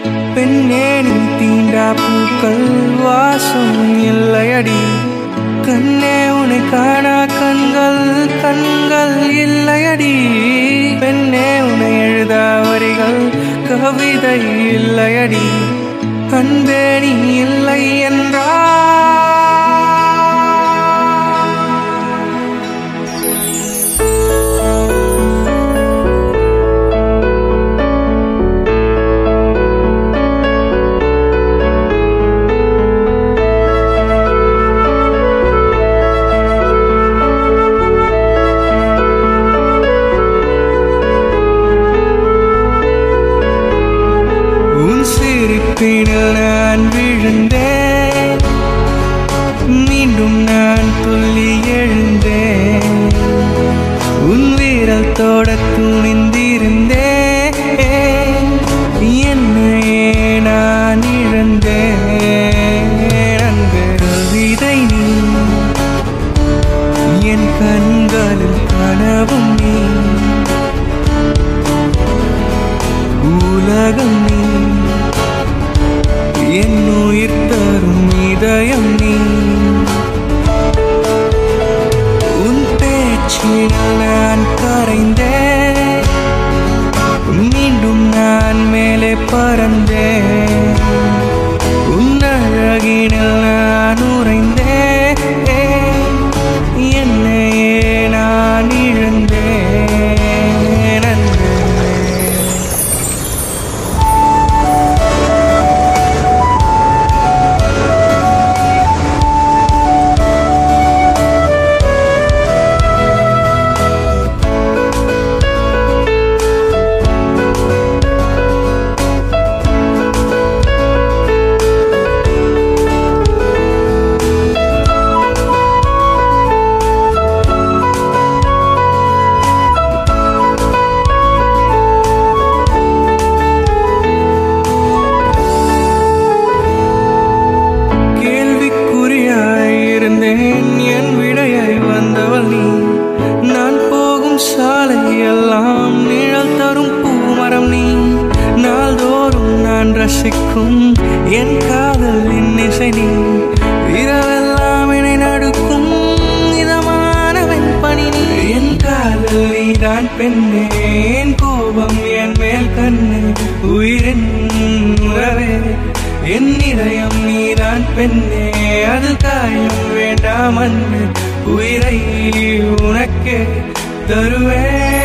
பெண்ணே நீ தீண்டா பூக்கள் வாசம் இல்லையடி கண்ணே உன்னை காணா கண்கள் கண்கள் இல்லையடி பெண்ணே உன்னை எழுதா வரிகள் கவிதை இல்லையடி அன்பே நீ இல்லை என்றா உன் சிரிப்பினில் நான் விழுந்தேன் மீண்டும் நான் துள்ளி எழுந்தேன் உன் வீரல் தோட துணிந்திருந்தேன் என்னையே நான் இழந்தேன் அன்பு விதை நீ என் கண்களில் கனவும் நீ உலகம் நீ என் உயிர் தரும் இதயம் நீ உன் பேச்சினால் நான் கரைந்தேன் மீண்டும் நான் மேலே பறந்தேன் உன் அழகினில் நான் உறைந்தேன் என்னையே நான் இழந்தேன் அன்பே கேள்விக்குறியாயிருந்தேன் என் விடையாய் வந்தவள் நீ நான் போகும் சாலை எல்லாம் நிழல் தரும் பூமரம் நீ நாள்தோறும் நான் ரசிக்கும் என் காதல் இசை நீ இரவெல்லாம் என்னை நடுக்கும் இதமான வெண்பனி நீ என் காதல் நீதான் பெண்ணே என் கோபம் என் மேல் கண்ணு உயிரின் உறவே என் இதயம் நீதான் பெண்ணே அது காயம் வேண்டாம் அன்பு உயிரை உனக்கே தருவேன்